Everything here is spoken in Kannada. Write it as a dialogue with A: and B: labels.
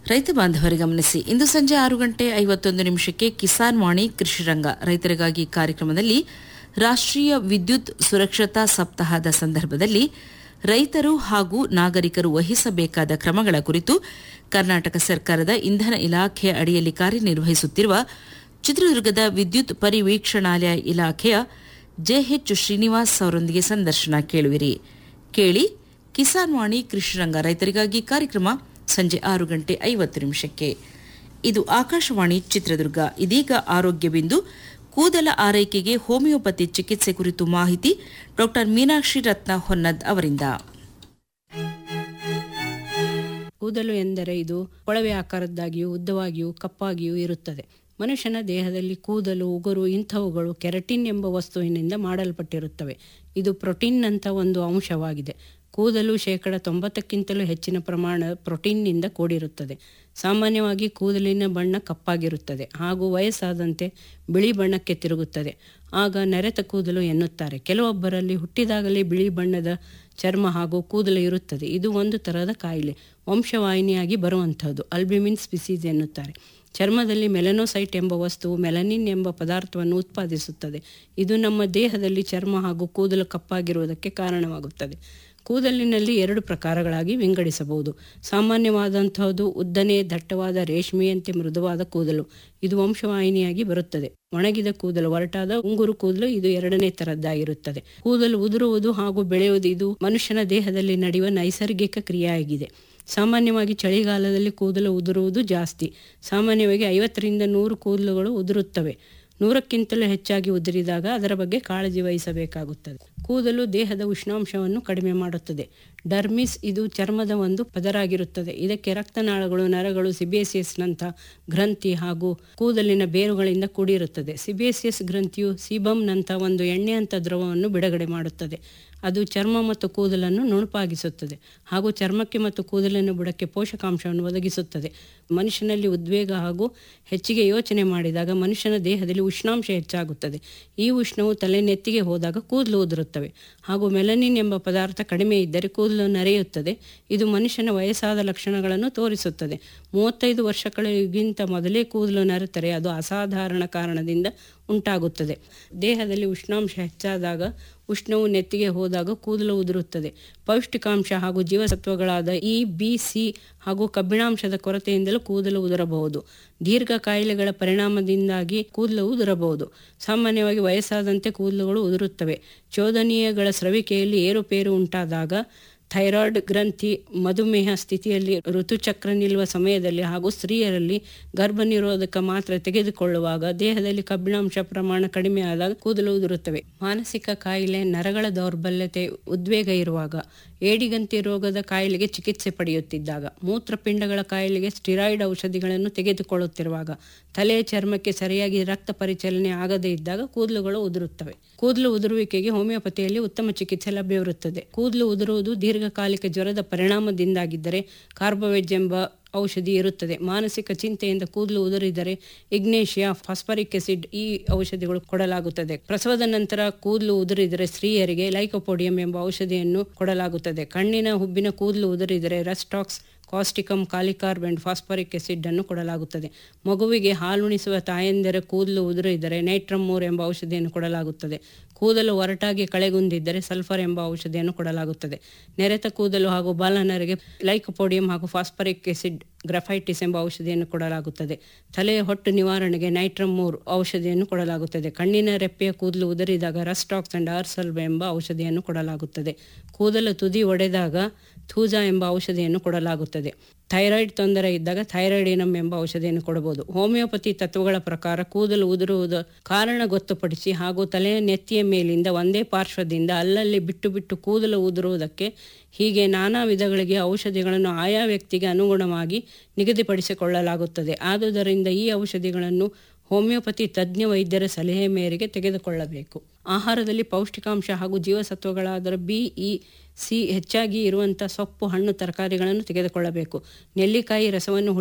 A: ರೈತ ಬಾಂಧವರಿಗೆ ಗಮನಿಸಿ ಇಂದು ಸಂಜೆ ಆರು ಗಂಟೆ ಐವತ್ತೊಂದು ನಿಮಿಷಕ್ಕೆ ಕಿಸಾನ್ ವಾಣಿ ಕೃಷಿ ರಂಗ ರೈತರಿಗಾಗಿ ಕಾರ್ಯಕ್ರಮದಲ್ಲಿ ರಾಷ್ಟ್ರೀಯ ವಿದ್ಯುತ್ ಸುರಕ್ಷತಾ ಸಪ್ತಾಹದ ಸಂದರ್ಭದಲ್ಲಿ ರೈತರು ಹಾಗೂ ನಾಗರಿಕರು ವಹಿಸಬೇಕಾದ ಕ್ರಮಗಳ ಕುರಿತು ಕರ್ನಾಟಕ ಸರ್ಕಾರದ ಇಂಧನ ಇಲಾಖೆಯ ಅಡಿಯಲ್ಲಿ ಕಾರ್ಯನಿರ್ವಹಿಸುತ್ತಿರುವ ಚಿತ್ರದುರ್ಗದ ವಿದ್ಯುತ್ ಪರಿವೀಕ್ಷಣಾಲಯ ಇಲಾಖೆಯ ಜೆಎಚ್ ಶ್ರೀನಿವಾಸ್ ಅವರೊಂದಿಗೆ ಸಂದರ್ಶನ ಕೇಳುವಿರಿ ಕೇಳಿ ಕಿಸಾನ್ ವಾಣಿ ಕೃಷಿ ರಂಗ ರೈತರಿಗಾಗಿ ಕಾರ್ಯಕ್ರಮ ಸಂಜೆ ಆರು ಗಂಟೆ ಐವತ್ತು ನಿಮಿಷಕ್ಕೆ ಇದು ಆಕಾಶವಾಣಿ ಚಿತ್ರದುರ್ಗ ಇದೀಗ ಆರೋಗ್ಯ ಬಿಂದು ಕೂದಲ ಆರೈಕೆಗೆ ಹೋಮಿಯೋಪತಿ ಚಿಕಿತ್ಸೆ ಕುರಿತು ಮಾಹಿತಿ ಡಾ ಮೀನಾಕ್ಷಿ ರತ್ನ ಹೊನ್ನದ್ ಅವರಿಂದ
B: ಕೂದಲು ಎಂದರೆ ಇದು ಕೊಳವೆ ಆಕಾರದ್ದಾಗಿಯೂ ಉದ್ದವಾಗಿಯೂ ಕಪ್ಪಾಗಿಯೂ ಇರುತ್ತದೆ ಮನುಷ್ಯನ ದೇಹದಲ್ಲಿ ಕೂದಲು ಉಗುರು ಇಂಥವುಗಳು ಕೆರಟಿನ್ ಎಂಬ ವಸ್ತುವಿನಿಂದ ಮಾಡಲ್ಪಟ್ಟಿರುತ್ತವೆ ಇದು ಪ್ರೋಟೀನ್ನಂಥ ಒಂದು ಅಂಶವಾಗಿದೆ ಕೂದಲು ಶೇಕಡ ತೊಂಬತ್ತಕ್ಕಿಂತಲೂ ಹೆಚ್ಚಿನ ಪ್ರಮಾಣ ಪ್ರೋಟೀನ್ನಿಂದ ಕೂಡಿರುತ್ತದೆ ಸಾಮಾನ್ಯವಾಗಿ ಕೂದಲಿನ ಬಣ್ಣ ಕಪ್ಪಾಗಿರುತ್ತದೆ ಹಾಗೂ ವಯಸ್ಸಾದಂತೆ ಬಿಳಿ ಬಣ್ಣಕ್ಕೆ ತಿರುಗುತ್ತದೆ ಆಗ ನೆರೆತ ಕೂದಲು ಎನ್ನುತ್ತಾರೆ ಕೆಲವೊಬ್ಬರಲ್ಲಿ ಹುಟ್ಟಿದಾಗಲೇ ಬಿಳಿ ಬಣ್ಣದ ಚರ್ಮ ಹಾಗೂ ಕೂದಲು ಇರುತ್ತದೆ ಇದು ಒಂದು ತರಹದ ಕಾಯಿಲೆ ವಂಶವಾಹಿನಿಯಾಗಿ ಬರುವಂತಹದ್ದು ಅಲ್ಬಿಮಿನ್ ಸ್ಪಿಸೀಸ್ ಎನ್ನುತ್ತಾರೆ ಚರ್ಮದಲ್ಲಿ ಮೆಲನೋಸೈಟ್ ಎಂಬ ವಸ್ತುವು ಮೆಲನಿನ್ ಎಂಬ ಪದಾರ್ಥವನ್ನು ಉತ್ಪಾದಿಸುತ್ತದೆ ಇದು ನಮ್ಮ ದೇಹದಲ್ಲಿ ಚರ್ಮ ಹಾಗೂ ಕೂದಲು ಕಪ್ಪಾಗಿರುವುದಕ್ಕೆ ಕಾರಣವಾಗುತ್ತದೆ ಕೂದಲಿನಲ್ಲಿ ಎರಡು ಪ್ರಕಾರಗಳಾಗಿ ವಿಂಗಡಿಸಬಹುದು ಸಾಮಾನ್ಯವಾದಂತಹದ್ದು ಉದ್ದನೆ ದಟ್ಟವಾದ ರೇಷ್ಮೆಯಂತೆ ಮೃದುವಾದ ಕೂದಲು ಇದು ವಂಶವಾಹಿನಿಯಾಗಿ ಬರುತ್ತದೆ ಒಣಗಿದ ಕೂದಲು ಒರಟಾದ ಉಂಗುರು ಕೂದಲು ಇದು ಎರಡನೇ ತರದ್ದಾಗಿರುತ್ತದೆ ಕೂದಲು ಉದುರುವುದು ಹಾಗೂ ಬೆಳೆಯುವುದು ಇದು ಮನುಷ್ಯನ ದೇಹದಲ್ಲಿ ನಡೆಯುವ ನೈಸರ್ಗಿಕ ಕ್ರಿಯೆಯಾಗಿದೆ ಸಾಮಾನ್ಯವಾಗಿ ಚಳಿಗಾಲದಲ್ಲಿ ಕೂದಲು ಉದುರುವುದು ಜಾಸ್ತಿ ಸಾಮಾನ್ಯವಾಗಿ ಐವತ್ತರಿಂದ ನೂರು ಕೂದಲುಗಳು ಉದುರುತ್ತವೆ ನೂರಕ್ಕಿಂತಲೂ ಹೆಚ್ಚಾಗಿ ಉದುರಿದಾಗ ಅದರ ಬಗ್ಗೆ ಕಾಳಜಿ ವಹಿಸಬೇಕಾಗುತ್ತದೆ ಕೂದಲು ದೇಹದ ಉಷ್ಣಾಂಶವನ್ನು ಕಡಿಮೆ ಮಾಡುತ್ತದೆ ಡರ್ಮಿಸ್ ಇದು ಚರ್ಮದ ಒಂದು ಪದರಾಗಿರುತ್ತದೆ ಇದಕ್ಕೆ ರಕ್ತನಾಳಗಳು ನರಗಳು ಸಿಬೇಸಿಯಸ್ನಂಥ ಗ್ರಂಥಿ ಹಾಗೂ ಕೂದಲಿನ ಬೇರುಗಳಿಂದ ಕೂಡಿರುತ್ತದೆ ಸಿಬೇಸಿಯಸ್ ಗ್ರಂಥಿಯು ಸಿಬಮ್ನಂಥ ಒಂದು ಎಣ್ಣೆಯಂಥ ದ್ರವವನ್ನು ಬಿಡುಗಡೆ ಮಾಡುತ್ತದೆ ಅದು ಚರ್ಮ ಮತ್ತು ಕೂದಲನ್ನು ನುಣುಪಾಗಿಸುತ್ತದೆ ಹಾಗೂ ಚರ್ಮಕ್ಕೆ ಮತ್ತು ಕೂದಲಿನ ಬುಡಕ್ಕೆ ಪೋಷಕಾಂಶವನ್ನು ಒದಗಿಸುತ್ತದೆ ಮನುಷ್ಯನಲ್ಲಿ ಉದ್ವೇಗ ಹಾಗೂ ಹೆಚ್ಚಿಗೆ ಯೋಚನೆ ಮಾಡಿದಾಗ ಮನುಷ್ಯನ ದೇಹದಲ್ಲಿ ಉಷ್ಣಾಂಶ ಹೆಚ್ಚಾಗುತ್ತದೆ ಈ ಉಷ್ಣವು ತಲೆ ನೆತ್ತಿಗೆ ಹೋದಾಗ ಕೂದಲು ಉದುರುತ್ತವೆ ಹಾಗೂ ಮೆಲನಿನ್ ಎಂಬ ಪದಾರ್ಥ ಕಡಿಮೆ ಇದ್ದರೆ ಕೂದಲು ನರೆಯುತ್ತದೆ ಇದು ಮನುಷ್ಯನ ವಯಸ್ಸಾದ ಲಕ್ಷಣಗಳನ್ನು ತೋರಿಸುತ್ತದೆ ಮೂವತ್ತೈದು ವರ್ಷಗಳಿಗಿಂತ ಮೊದಲೇ ಕೂದಲು ನರೆತರೆ ಅದು ಅಸಾಧಾರಣ ಕಾರಣದಿಂದ ಉಂಟಾಗುತ್ತದೆ ದೇಹದಲ್ಲಿ ಉಷ್ಣಾಂಶ ಹೆಚ್ಚಾದಾಗ ಉಷ್ಣವು ನೆತ್ತಿಗೆ ಹೋದಾಗ ಕೂದಲು ಉದುರುತ್ತದೆ ಪೌಷ್ಟಿಕಾಂಶ ಹಾಗೂ ಜೀವಸತ್ವಗಳಾದ ಇ ಬಿ ಸಿ ಹಾಗೂ ಕಬ್ಬಿಣಾಂಶದ ಕೊರತೆಯಿಂದಲೂ ಕೂದಲು ಉದುರಬಹುದು ದೀರ್ಘ ಕಾಯಿಲೆಗಳ ಪರಿಣಾಮದಿಂದಾಗಿ ಕೂದಲು ಉದುರಬಹುದು ಸಾಮಾನ್ಯವಾಗಿ ವಯಸ್ಸಾದಂತೆ ಕೂದಲುಗಳು ಉದುರುತ್ತವೆ ಚೋದನೀಯಗಳ ಸ್ರವಿಕೆಯಲ್ಲಿ ಏರುಪೇರು ಉಂಟಾದಾಗ ಥೈರಾಯ್ಡ್ ಗ್ರಂಥಿ ಮಧುಮೇಹ ಸ್ಥಿತಿಯಲ್ಲಿ ಋತುಚಕ್ರ ನಿಲ್ಲುವ ಸಮಯದಲ್ಲಿ ಹಾಗೂ ಸ್ತ್ರೀಯರಲ್ಲಿ ಗರ್ಭ ನಿರೋಧಕ ಮಾತ್ರ ತೆಗೆದುಕೊಳ್ಳುವಾಗ ದೇಹದಲ್ಲಿ ಕಬ್ಬಿಣಾಂಶ ಪ್ರಮಾಣ ಕಡಿಮೆ ಆದಾಗ ಕೂದಲು ಉದುರುತ್ತವೆ ಮಾನಸಿಕ ಕಾಯಿಲೆ ನರಗಳ ದೌರ್ಬಲ್ಯತೆ ಉದ್ವೇಗ ಇರುವಾಗ ಏಡಿಗಂತಿ ರೋಗದ ಕಾಯಿಲೆಗೆ ಚಿಕಿತ್ಸೆ ಪಡೆಯುತ್ತಿದ್ದಾಗ ಮೂತ್ರಪಿಂಡಗಳ ಕಾಯಿಲೆಗೆ ಸ್ಟಿರಾಯ್ಡ್ ಔಷಧಿಗಳನ್ನು ತೆಗೆದುಕೊಳ್ಳುತ್ತಿರುವಾಗ ತಲೆಯ ಚರ್ಮಕ್ಕೆ ಸರಿಯಾಗಿ ರಕ್ತ ಪರಿಚಲನೆ ಆಗದೇ ಇದ್ದಾಗ ಕೂದಲುಗಳು ಉದುರುತ್ತವೆ ಕೂದಲು ಉದುರುವಿಕೆಗೆ ಹೋಮಿಯೋಪತಿಯಲ್ಲಿ ಉತ್ತಮ ಚಿಕಿತ್ಸೆ ಲಭ್ಯವಿರುತ್ತದೆ ಕೂದಲು ಉದುರುವುದು ದೀರ್ಘಕಾಲಿಕ ಜ್ವರದ ಪರಿಣಾಮದಿಂದಾಗಿದ್ದರೆ ಕಾರ್ಬೋವೆಜ್ ಎಂಬ ಔಷಧಿ ಇರುತ್ತದೆ ಮಾನಸಿಕ ಚಿಂತೆಯಿಂದ ಕೂದಲು ಉದುರಿದರೆ ಇಗ್ನೇಷಿಯಾ ಫಾಸ್ಫರಿಕ್ ಆಸಿಡ್ ಈ ಔಷಧಿಗಳು ಕೊಡಲಾಗುತ್ತದೆ ಪ್ರಸವದ ನಂತರ ಕೂದಲು ಉದುರಿದರೆ ಸ್ತ್ರೀಯರಿಗೆ ಲೈಕೋಪೋಡಿಯಂ ಎಂಬ ಔಷಧಿಯನ್ನು ಕೊಡಲಾಗುತ್ತದೆ ಕಣ್ಣಿನ ಹುಬ್ಬಿನ ಕೂದಲು ಉದುರಿದರೆ rhus tox causticum kali carb and phosphoric acid ಅನ್ನು ಕೊಡಲಾಗುತ್ತದೆ ಮಗುವಿಗೆ ಹಾಲುಣಿಸುವ ತಾಯಂದಿರ ಕೂದಲು ಉದುರಿದರೆ ನೈಟ್ರಮೋರ್ ಎಂಬ ಔಷಧಿಯನ್ನು ಕೊಡಲಾಗುತ್ತದೆ ಕೂದಲು ಒರಟಾಗಿ ಕಳೆಗುಂದಿದ್ದರೆ ಸಲ್ಫರ್ ಎಂಬ ಔಷಧಿಯನ್ನು ಕೊಡಲಾಗುತ್ತದೆ ನೆರೆತ ಕೂದಲು ಹಾಗೂ ಬಾಲನರಿಗೆ ಲೈಕೋಪೋಡಿಯಂ ಹಾಗೂ ಫಾಸ್ಫರಿಕ್ ಆಸಿಡ್ ಗ್ರಫೈಟಿಸ್ ಎಂಬ ಔಷಧಿಯನ್ನು ಕೊಡಲಾಗುತ್ತದೆ ತಲೆಯ ಹೊಟ್ಟು ನಿವಾರಣೆಗೆ ನೈಟ್ರಮೋರ್ ಔಷಧಿಯನ್ನು ಕೊಡಲಾಗುತ್ತದೆ ಕಣ್ಣಿನ ರೆಪ್ಪೆಯ ಕೂದಲು ಉದುರಿದಾಗ ರಸ್ಟಾಕ್ಸ್ ಅಂಡ್ ಆರ್ಸಲ್ವ್ ಎಂಬ ಔಷಧಿಯನ್ನು ಕೊಡಲಾಗುತ್ತದೆ ಕೂದಲು ತುದಿ ಒಡೆದಾಗ ಥೂಜಾ ಎಂಬ ಔಷಧಿಯನ್ನು ಕೊಡಲಾಗುತ್ತದೆ ಥೈರಾಯ್ಡ್ ತೊಂದರೆ ಇದ್ದಾಗ ಥೈರಾಯ್ಡಿನಮ್ ಎಂಬ ಔಷಧಿಯನ್ನು ಕೊಡಬಹುದು ಹೋಮಿಯೋಪತಿ ತತ್ವಗಳ ಪ್ರಕಾರ ಕೂದಲು ಉದುರುವುದು ಕಾರಣ ಗೊತ್ತುಪಡಿಸಿ ಹಾಗೂ ತಲೆಯ ನೆತ್ತಿಯ ಮೇಲಿಂದ ಒಂದೇ ಪಾರ್ಶ್ವದಿಂದ ಅಲ್ಲಲ್ಲಿ ಬಿಟ್ಟು ಬಿಟ್ಟು ಕೂದಲು ಉದುರುವುದಕ್ಕೆ ಹೀಗೆ ನಾನಾ ವಿಧಗಳಿಗೆ ಔಷಧಿಗಳನ್ನು ಆಯಾ ವ್ಯಕ್ತಿಗೆ ಅನುಗುಣವಾಗಿ ನಿಗದಿಪಡಿಸಿಕೊಳ್ಳಲಾಗುತ್ತದೆ ಆದುದರಿಂದ ಈ ಔಷಧಿಗಳನ್ನು ಹೋಮಿಯೋಪತಿ ತಜ್ಞ ವೈದ್ಯರ ಸಲಹೆ ಮೇರೆಗೆ ತೆಗೆದುಕೊಳ್ಳಬೇಕು ಆಹಾರದಲ್ಲಿ ಪೌಷ್ಟಿಕಾಂಶ ಹಾಗೂ ಜೀವಸತ್ವಗಳಾದ ಬಿ ಇ ಸಿ ಹೆಚ್ಚಾಗಿ ಇರುವಂಥ ಸೊಪ್ಪು ಹಣ್ಣು ತರಕಾರಿಗಳನ್ನು ತೆಗೆದುಕೊಳ್ಳಬೇಕು ನೆಲ್ಲಿಕಾಯಿ ರಸವನ್ನು